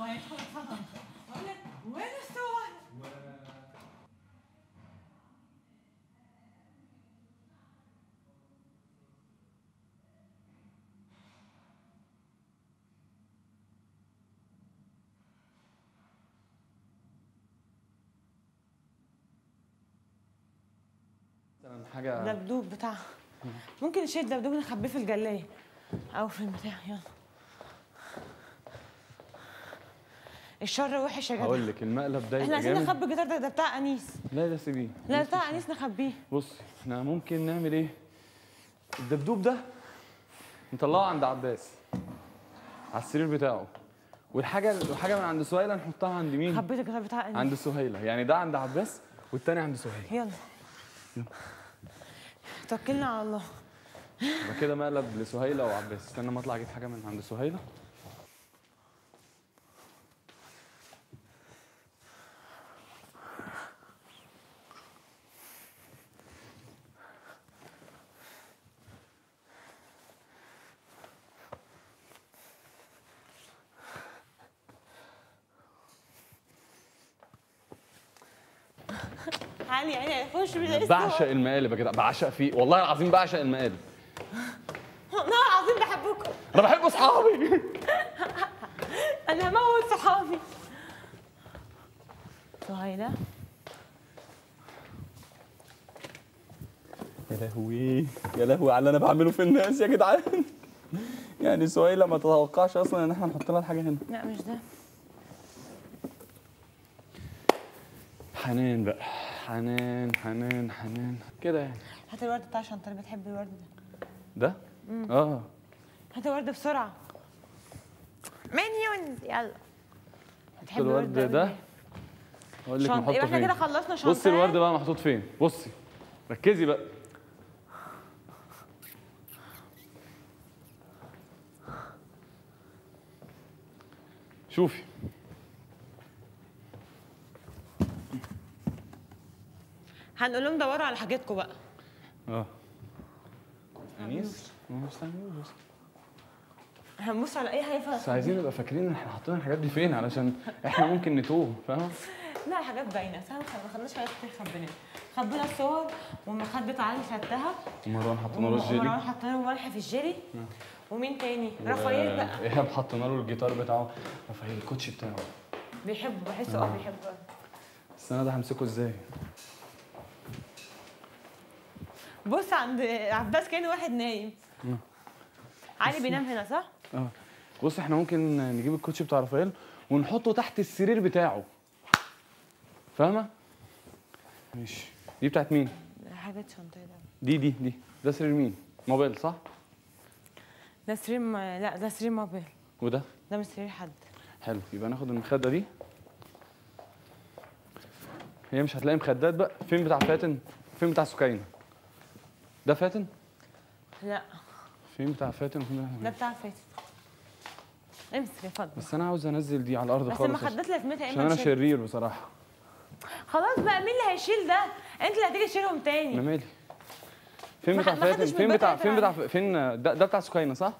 هو هيدخل اتصدم اقول لك وين الصور؟ مثلا حاجه دبدوب بتاع ممكن نشيل الدبدوب نخبيه في الجلايه او في البتاع يلا الشر وحش يا جدع هقول لك المقلب ده احنا يبقى عايزين جامد نخبي الجدار ده ده بتاع انيس لا ده سيبيه لا بتاع انيس نخبيه بص احنا ممكن نعمل ايه الدبدوب ده نطلعه عند عباس على السرير بتاعه والحاجه الحاجه من عند سهيله نحطها عند مين خبيت الجدار بتاع انيس عند سهيله يعني ده عند عباس والتاني عند سهيله يلا توكلنا على الله يبقى كده مقلب لسهيله وعباس استنى ما اطلع اجيب حاجه من عند سهيله علي يعني خش بلاقي بعشق المقالب يا جدع بعشق فيه والله العظيم بعشق المقالب والله العظيم بحبكم انا بحب اصحابي انا هموت صحابي سهيلة يا لهوي يا لهوي على اللي انا بعمله في الناس يا جدعان يعني سهيله ما تتوقعش اصلا ان احنا نحط لها الحاجه هنا لا مش ده حنان بقى حنان حنان حنان كده يعني هات الورد بتاع شنطة بتحب الورد ده ده اه هات الورد بسرعة مينيونز يلا بتحب الورد أوي ده ليه؟ اقول لك شنطة نحطه يبقى احنا فين كده خلصنا شنطة بصي الورد بقى محطوط فين بصي ركزي بقى شوفي هنقول لهم دوروا على حاجاتكم بقى اه انيس ما مستنيوش بس هنبص على اي حاجة بس فيها عايزين نبقى فاكرين ان احنا حاطين الحاجات دي فين علشان احنا ممكن نتوه فاهم لا الحاجات باينة سهل ما خدناش حاجات كتير خبيناها خبينا الصور ومخدة علي خدتها مروان حطينا له ومروان الجيلي حطينا له ملح في الجيلي ومين تاني رافائيل بقى ايهاب حطينا له الجيتار بتاعه رافائيل الكوتش بتاعه بيحبه بحسه اه بيحبه أوي. بس انا ده همسكه ازاي بص عند عباس كان واحد نايم مم. علي بينام هنا صح؟ اه بص احنا ممكن نجيب الكوتش بتاع رافائيل ونحطه تحت السرير بتاعه فاهمه ماشي دي بتاعت مين حاجات شنطة ده دي دي دي ده سرير مين موبايل صح ده سرير م... لا ده سرير موبيل وده ده مش سرير حد حلو يبقى ناخد المخده دي هي مش هتلاقي مخدات بقى فين بتاع فاتن فين بتاع سكينه ده فاتن لا فين بتاع فاتن وفين ده بتاع فاتن امسك يا فضل بس انا عاوز انزل دي على الارض بس خالص المخدات لازمتها عشان اما انا نشيل شرير بصراحه خلاص بقى مين اللي هيشيل ده؟ انت اللي هتيجي تشيلهم انا تاني مالي فين ما بتاع ح- ما حدش فاتن من فين البنات بتاع هيقدر فين بتاع عليه. فين ده, ده بتاع سكينه صح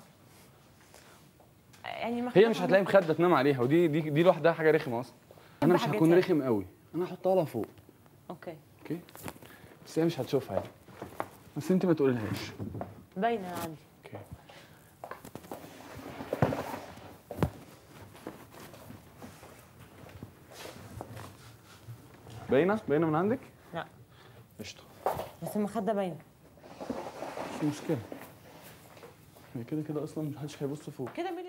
يعني هي مخدات مش هتلاقي مخده تنام عليها ودي دي دي لوحدها حاجه رخمه اصلا انا مش حاجات هكون يعني. رخم قوي انا هحطها لها فوق اوكي اوكي بس هي مش هتشوفها يعني بس انت ما تقولهاش باينه يا علي اوكي باينه باينه من عندك لا قشطه بس المخده باينه مش مشكله هي كده كده اصلا محدش هيبص فوق كده